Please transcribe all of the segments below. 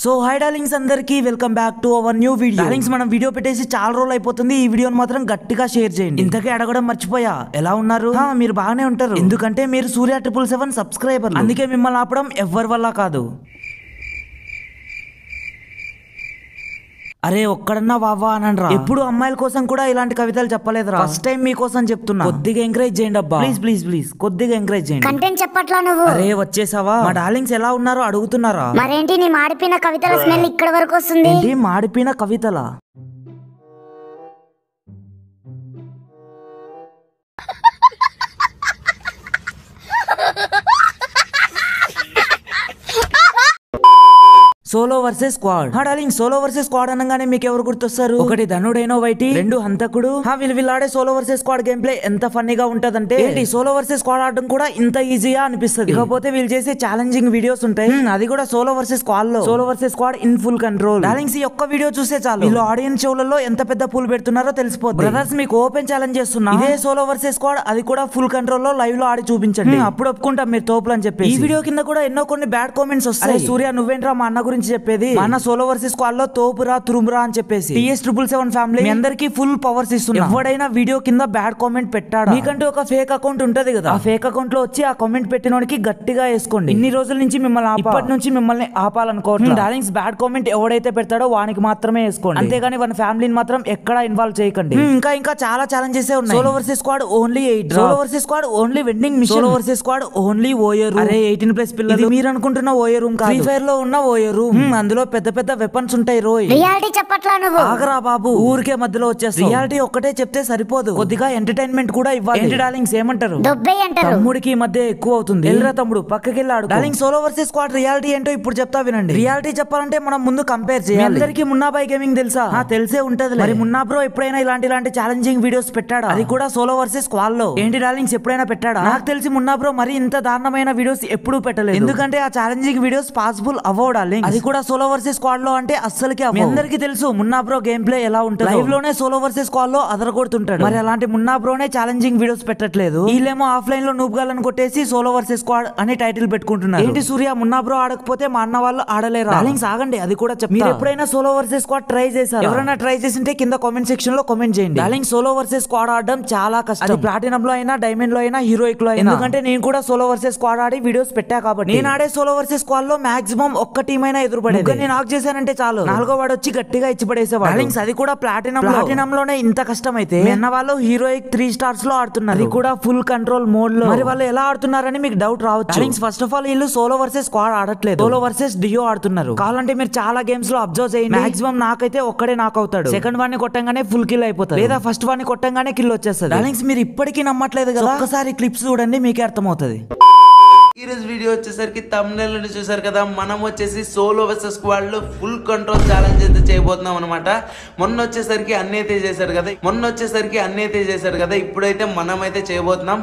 So hi darlings అందరికీ welcome back to our new video darlings మనం video పెట్టేసి చాలా రోజులు అయిపోతుంది ఈ వీడియోని మాత్రం గట్టిగా షేర్ చేయండి ఇంతకీ అడగడం మర్చిపోయా ఎలా ఉన్నారు హా, మీరు బాగానే ఉంటారు ఎందుకంటే మీరు సూర్య ట్రిపుల్ సెవెన్ సబ్స్క్రైబర్ అందుకే మిమ్మల్ని ఆపడం ఎవ్వరి వల్ల కాదు అరే ఒక్కడన్నా వావా అనండ్రా ఎప్పుడు అమ్మాయిల కోసం కూడా ఇలాంటి కవితలు చెప్పలేదురా ఫస్ట్ టైం మీకోసం చెప్తున్నా కొద్దిగా ఎంకరేజ్ చేయండి అబ్బా ప్లీజ్ ప్లీజ్ ప్లీజ్ కొద్దిగా ఎంకరేజ్ చేయండి కంటెంట్ చెప్పట్లా నువ్వు అరే వచ్చేసావా మా డార్లింగ్స్ ఎలా ఉన్నారో అడుగుతున్నారా మరేంటి నీ మాడిపోయిన కవితల స్మెల్ ఇక్కడ వరకు వస్తుంది ఏంటి మాడిపోయిన కవితలా సోలో వర్సెస్ స్క్వాడ్ హా డార్లింగ్ సోలో వర్సెస్ స్క్వాడ్ అనగానే మీకు ఎవరు గుర్తొస్తారు ఒకటి ధనుడైనో వైటి రెండు హంతకుడు హా వీళ్ళు వీళ్ళాడే solo versus squad game play ఎంత ఫన్నీగా ఉంటదంటే ఏంటి సోలో వర్సెస్ స్క్వాడ్ ఆడడం కూడా ఇంత ఈజీగా అనిపిస్తుంది ఇకపోతే వీళ్ళు చేసే ఛాలెంజింగ్ వీడియోస్ ఉంటాయి హ్మ్, అది కూడా సోలో వర్సెస్ స్క్వాడ్ లో solo versus squad in full control darlings ఈ ఒక్క వీడియో చూస్తే చాలు వీళ్ళు ఆడియన్స్ చెవులలో ఎంత పెద్ద పూల్ పెడుతున్నారో తెలిసిపోతుంది బ్రదర్స్ మీకు ఓపెన్ ఛాలెంజ్ చేస్తున్నా ఇదే సోలో వర్సెస్ స్క్వాడ్ అది కూడా ఫుల్ కంట్రోల్ లో లైవ్ లో ఆడి చూపించండి హ్మ్, అప్పుడు ఒప్పుకుంటాం మీరు తోపులు అని చెప్పి ఈ వీడియో కింద కూడా ఎన్నో కొన్ని బ్యాడ్ కామెంట్స్ వస్తాయి సూర్య నువ్వేంట్రా మా అన్న గురించి చెప్పేది మా అన్న సోలో వర్సెస్ స్క్వాడ్ లో తోపురా తురుమురా అని చెప్పేసి టీఎస్ ట్రిపుల్ సెవెన్ ఫ్యామిలీ మీ అందరికి ఫుల్ పవర్స్ ఇస్తున్నా ఎవడైనా వీడియో కింద బ్యాడ్ కామెంట్ పెట్టాడా మీకంటే ఒక ఫేక్ అకౌంట్ ఉంటది కదా ఆ ఫేక్ అకౌంట్ లో వచ్చి ఆ కామెంట్ పెట్టినోడికి గట్టిగా వేసుకోండి ఇన్ని రోజుల నుంచి మిమ్మల్ని ఆపా- ఇప్పటి నుంచి మిమ్మల్ని ఆపాలనుకోవట్లేదు డార్లింగ్స్ బ్యాడ్ కామెంట్ ఎవడైతే పెడతాడో వానికి మాత్రమే వేసుకోండి అంతేగాని మన ఫ్యామిలీని మాత్రం ఎక్కడా ఇన్వాల్వ్ చేయకండి హ్మ్, ఇంకా ఇంకా చాలా ఛాలెంజెస్ ఉన్నాయి solo versus squad only eight solo versus squad only vending machine solo versus squad only ఓయర్ అరే ఎయిటీన్ ప్లస్ పిల్లలు మీరు అనుకుంటున్న ఓయర్ రూమ్ ఫ్రీ ఫైర్ లో ఉన్న ఓయర్ రూమ్ అందులో పెద్ద పెద్ద వెపన్స్ ఉంటాయి రోయ్ రియాలిటీ చెప్పట్లా నువ్వు ఆగరా బాబు ఊరికే మధ్యలో వచ్చేస్తా రియాలిటీ ఒక్కటే చెప్తే సరిపోదు కొద్దిగా ఎంటర్టైన్మెంట్ కూడా ఇవ్వాలి ఏంటి డార్లింగ్స్ ఏమంటారు దొబ్బే అంటారు తమ్ముడికి ఈ మధ్య ఎక్కువ అవుతుంది వెళ్ళరా తమ్ముడు పక్కకి వెళ్ళాడు darling solo versus squad reality ఏంటో ఇప్పుడు చెప్తా వినండి రియాలిటీ చెప్పాలంటే మనం ముందు కంపేర్ చేయాలి అందరికి మున్నా బై గేమింగ్ తెలుసా ఆ, తెలిసే ఉంటది మరి మున్నా బ్రో ఎప్పుడైనా ఇలాంటి ఇలాంటి ఛాలెంజింగ్ వీడియోస్ పెట్టాడా అది కూడా సోలో వర్సెస్ స్క్వాడ్ లో ఏంటి డార్లింగ్స్ ఎప్పుడైనా పెట్టాడా నాకు తెలిసి మున్నా బ్రో మరి ఇంత దారుణమైన వీడియోస్ ఎప్పుడూ పెట్టలేదు ఎందుకంటే ఆ ఛాలెంజింగ్ వీడియోస్ పాసిబుల్ అవ్వవు డార్లింగ్ అది కూడా సోలో వర్సెస్ స్క్వాడ్ లో అంటే అస్సలకి అవ్వవు. మీ అందరికీ తెలుసు మున్నా బ్రో గేమ్ ప్లే ఎలా ఉంటుంది లైవ్ లోనే సోలో వర్సెస్ స్క్వాడ్ లో అదరగొడుతుంటాడు మరి అలాంటి మున్నా బ్రోనే ఛాలెంజింగ్ వీడియోస్ పెట్టట్లేదు వీళ్ళేమో ఆఫ్లైన్ లో నూపుగాలను కొట్టేసి సోలో వర్సెస్ స్క్వాడ్ అని టైటిల్ పెట్టుకుంటున్నారు ఏంటి సూర్య మున్నా బ్రో ఆడకపోతే మా అన్న వాళ్ళు ఆడలేరు డార్లింగ్స్ ఆగండి అది కూడా చెప్తా మీరు ఎప్పుడైనా సోలో వర్సెస్ స్క్వాడ్ ట్రై చేశారు ఎవరైనా ట్రై చేసింటే కింద కామెంట్ సెక్షన్ లో కామెంట్ చేయండి డార్లింగ్ సోలో వర్సెస్ స్క్వాడ్ ఆడడం చాలా కష్టం అది ప్లాటినం లో అయినా డైమండ్ లో అయినా హీరోయిక్ లో అయినా ఎందుకంటే నేను కూడా సోలో వర్సెస్ స్క్వాడ్ ఆడి వీడియోస్ పెట్టా కాబట్టి నేను ఆడే సోలో వర్సెస్ స్క్వాడ్ లో మాక్సిమం ఒక్క టీం అయినా ఎదురుపడేది నేను ఆక్ చేశానంటే చాలు నాలుగో వాడు వచ్చి గట్టిగా ఇచ్చి పడేసేవాడు డార్లింగ్స్ అది కూడా ప్లాటినం ప్లాటినం లోనే ఇంత కష్టం అయితే మీ అన్న వాళ్ళు హీరోయిక్ త్రీ స్టార్స్ లో ఆడుతున్నారు అది కూడా ఫుల్ కంట్రోల్ మోడ్ లో మరి వాళ్ళు ఎలా ఆడుతున్నారని మీకు డౌట్ రావచ్చు డార్లింగ్స్ ఫస్ట్ ఆఫ్ ఆల్ వీళ్ళు సోలో వర్సెస్ స్క్వాడ్ ఆడట్లేదు సోలో వర్సెస్ డియో ఆడుతున్నారు కావాలంటే మీరు చాలా గేమ్స్ లో అబ్జర్వ్ చేయండి మాక్సిమం నాకైతే ఒక్కడే నాక్ అవుతాడు సెకండ్ వాడిని కొట్టంగానే ఫుల్ కిల్ అయిపోతాడు లేదా ఫస్ట్ వాడిని కొట్టంగానే కిల్ వచ్చేస్తుంది డార్లింగ్స్ మీరు ఇప్పటికీ నమ్మట్లేదు కదా ఒక్కసారి క్లిప్స్ చూడండి మీకే అర్థమవుతుంది ఈ రోజు వీడియో వచ్చేసరికి తమిళ చూసారు కదా మనం వచ్చేసి సోలో వర్సెస్ స్క్వాడ్ లో ఫుల్ కంట్రోల్ ఛాలెంజ్ అయితే చేయబోతున్నాం అనమాట మొన్న వచ్చేసరికి అన్ని అయితే చేశారు కదా మొన్న వచ్చేసరికి అన్ని అయితే చేశారు కదా ఇప్పుడైతే మనం అయితే చేయబోతున్నాం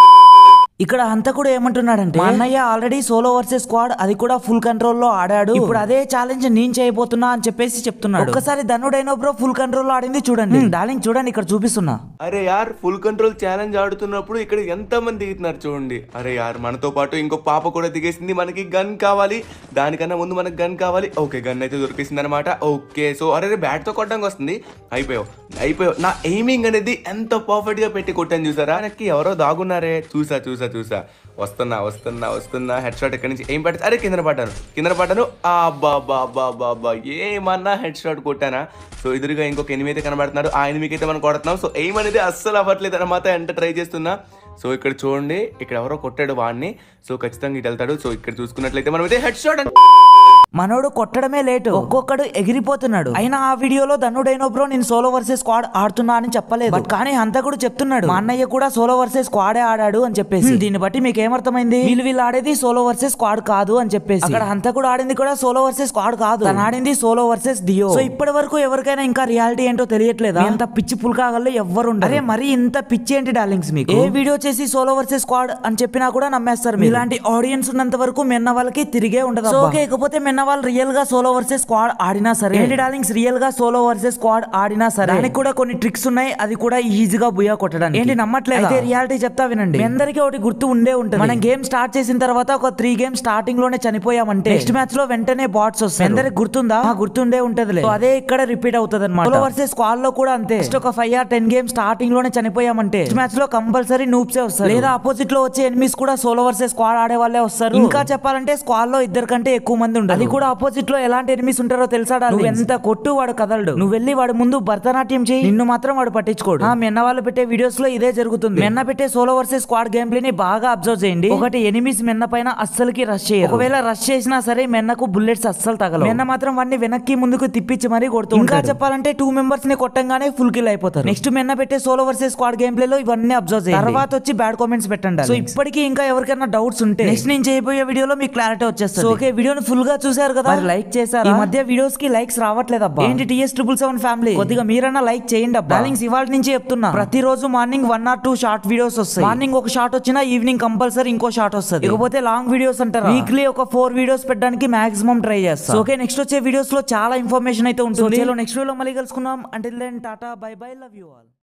ఇక్కడ హంతకుడు ఏమంటున్నాడంటే మా అన్నయ్య ఆల్రెడీ సోలో వర్సెస్ స్క్వాడ్ అది కూడా ఫుల్ కంట్రోల్ లో ఆడాడు ఇప్పుడు అదే ఛాలెంజ్ నేను చేయబోతున్నా అని చెప్పేసి చెప్తున్నాడు ఒక్కసారి ధనుడైన బ్రో ఫుల్ కంట్రోల్ లో ఆడింది చూడండి డార్లింగ్ చూడండి ఇక్కడ చూపిస్తున్నా అరే యార్ ఫుల్ కంట్రోల్ ఛాలెంజ్ ఆడుతున్నప్పుడు ఇక్కడ ఎంత మంది దిగుతున్నారు చూడండి అరే యార్ మనతో పాటు ఇంకో పాప కూడా దిగేసింది మనకి గన్ కావాలి దానికన్నా ముందు మనకి గన్ కావాలి ఓకే గన్ అయితే దొరికేసింది అనమాట ఓకే సో అరే బ్యాట్ తో కొట్టడానికి వస్తుంది అయిపోయావు అయిపోయావు నా ఎయిమింగ్ అనేది ఎంత పర్ఫెక్ట్ గా పెట్టి కొట్టాను చూసారా నాకు ఎవరో దాగున్నారే చూసా చూసా చూసా వస్తున్నా వస్తున్నా వస్తున్నా హెడ్ షాట్ ఎక్కడి నుంచి ఏం పడితే అరే కింద పడ్డాను కింద పడ్డాను అబ్బా బాబా బాబా ఏమన్నా హెడ్ షాట్ కొట్టానా సో ఎదురుగా ఇంకొక ఎనిమిది అయితే కనబడుతున్నారు ఆ ఎనిమిది అయితే మనం కొడుతున్నాం సో ఎయిమ్ అనేది అస్సలు అవ్వట్లేదు అనమాట ఎంత ట్రై చేస్తున్నా సో ఇక్కడ చూడండి ఇక్కడ ఎవరో కొట్టాడు వాడిని సో ఖచ్చితంగా ఇటు వెళ్తాడు సో ఇక్కడ చూసుకున్నట్లయితే మనం అయితే హెడ్ షాట్ మనోడు కొట్టడమే లేటు ఒక్కొక్కడు ఎగిరిపోతున్నాడు అయినా ఆ వీడియోలో ధనుడైన బ్రో నేను సోలో వర్సెస్ స్క్వాడ్ ఆడుతున్నా అని చెప్పలేదు బట్ కానీ హంతకుడు చెప్తున్నాడు మా అన్నయ్య కూడా సోలో వర్సెస్ స్క్వాడే ఆడాడు అని చెప్పేసి దీన్ని బట్టి మీకు ఏమర్థమైంది వీళ్ళు వీళ్ళు ఆడేది సోలో వర్సెస్ స్క్వాడ్ కాదు అని చెప్పేసి అక్కడ హంతకుడు ఆడింది కూడా సోలో వర్సెస్ స్క్వాడ్ కాదు తను ఆడింది సోలో వర్సెస్ డియో సో ఇప్పటి వరకు ఎవరికైనా ఇంకా రియాలిటీ ఏంటో తెలియట్లేదా ఎంత పిచ్చి పుల్కాగల్లో ఎవ్వరు ఉండరు అరే మరి ఇంత పిచ్చి ఏంటి డార్లింగ్స్ మీకు ఏ వీడియో చేసి సోలో వర్సెస్ స్క్వాడ్ అని చెప్పినా కూడా నమ్మేస్తారు మీరు. ఇలాంటి ఆడియన్స్ ఉన్నంత వరకు మెన్న వాళ్ళకి తిరిగే ఉండదు సో ఓకే ఇకపోతే మెన్న మెన్న వాళ్ళు రియల్ గా సోలో వర్సెస్ స్క్వాడ్ ఆడినా సరే ఏంటి డార్లింగ్స్ రియల్ గా సోలో వర్సెస్ స్క్వాడ్ ఆడినా సరే దానికి కూడా కొన్ని ట్రిక్స్ ఉన్నాయి అది కూడా ఈజీగా బుయా కొట్టడానికి ఏంటి నమ్మట్లేదు అయితే రియాలిటీ చెప్తా వినండి మీ అందరికీ ఒకటి గుర్తు ఉండే ఉంటుంది మనం గేమ్ స్టార్ట్ చేసిన తర్వాత ఒక త్రీ గేమ్ స్టార్టింగ్ లోనే చనిపోయామంటే నెక్స్ట్ మ్యాచ్ లో వెంటనే బాట్స్ వస్తాయి మీ అందరికి గుర్తుందా ఆ, గుర్తుండే ఉంటది అదే ఇక్కడ రిపీట్ అవుతుంది అనమాట సోలో వర్సెస్ స్క్వాడ్ లో కూడా అంతే నెక్స్ట్ ఒక five or ten game starting లోనే చనిపోయామంటే నెక్స్ట్ మ్యాచ్ లో కంపల్సరీ నూప్సే వస్తారు లేదా ఆపోజిట్ లో వచ్చే ఎనిమిస్ కూడా సోలో వర్సెస్ స్క్వాడ్ ఆడే వాళ్ళే వస్తారు ఇంకా చెప్పాలంటే స్క్వాడ్ లో ఇద్దరు కంటే ఎక్కువ మంది ఉంటారు అది కూడా ఆపోజిట్ లో ఎలాంటి ఎనిమిస్ ఉంటారో తెలుసా నువ్వు ఎంత కొట్టు వాడు కదలడు నువ్వు వెళ్ళి వాడి ముందు భరతనాట్యం చేయి నిన్ను మాత్రం వాడు పట్టించుకోడు ఆ మెన్న వాళ్ళు పెట్టే వీడియోస్ లో ఇదే జరుగుతుంది మెన్న పెట్టే solo versus squad game play ని బాగా అబ్జర్వ్ చేయండి ఒకటి ఎనిమిస్ మెన్న పైన అస్సలకి రష్ చేయరు ఒకవేళ రష్ చేసినా సరే మెన్నకు బుల్లెట్స్ అస్సలు తగలవు మెన్న మాత్రం వాడిని వెనక్కి ముందుకు తిప్పించి మరీ కొడుతూ ఇంకా చెప్పాలంటే టూ మెంబర్స్ ని కొట్టంగానే ఫుల్ కిల్ అయిపోతారు నెక్స్ట్ మెన్న పెట్టే solo versus squad game play లో ఇవన్నీ అబ్జర్వ్ చేయండి తర్వాత వచ్చి బ్యాడ్ కామెంట్స్ పెట్టండి సో ఇప్పటికీ ఇంకా ఎవరికైనా డౌట్స్ ఉంటే నెక్స్ట్ నేను చేయబోయే వీడియోలో మీకు క్లారిటీ వచ్చేస్తుంది సో ఓకే వీడియోని ఫుల్ గా చూసారు కదా లైక్ చేశారు ఈ మధ్య వీడియోస్ కి లైక్స్ రావట్లేదు అబ్బా ఏంటి టీఎస్ ట్రిపుల్ సెవెన్ ఫ్యామిలీ కొద్దిగా మీరన్నా లైక్ చేయండి అబ్బా డార్లింగ్స్ ఇవాళ నుంచి చెప్తున్నా ప్రతిరోజు morning one or two short videos వస్తాయి మార్నింగ్ ఒక షార్ట్ వచ్చినా ఈవినింగ్ కంపల్సరీ ఇంకో షార్ట్ వస్తుంది ఇకపోతే లాంగ్ వీడియోస్ అంటారు వీక్లీ ఒక ఫోర్ వీడియోస్ పెట్టడానికి మాక్సిమం ట్రై చేస్తాం ఓకే నెక్స్ట్ వచ్చే వీడియోస్ లో చాలా ఇన్ఫర్మేషన్ అయితే ఉంటుంది నెక్స్ట్ వీడియో మళ్ళీ కలుసుకుందాం అంటే tata bye bye love you all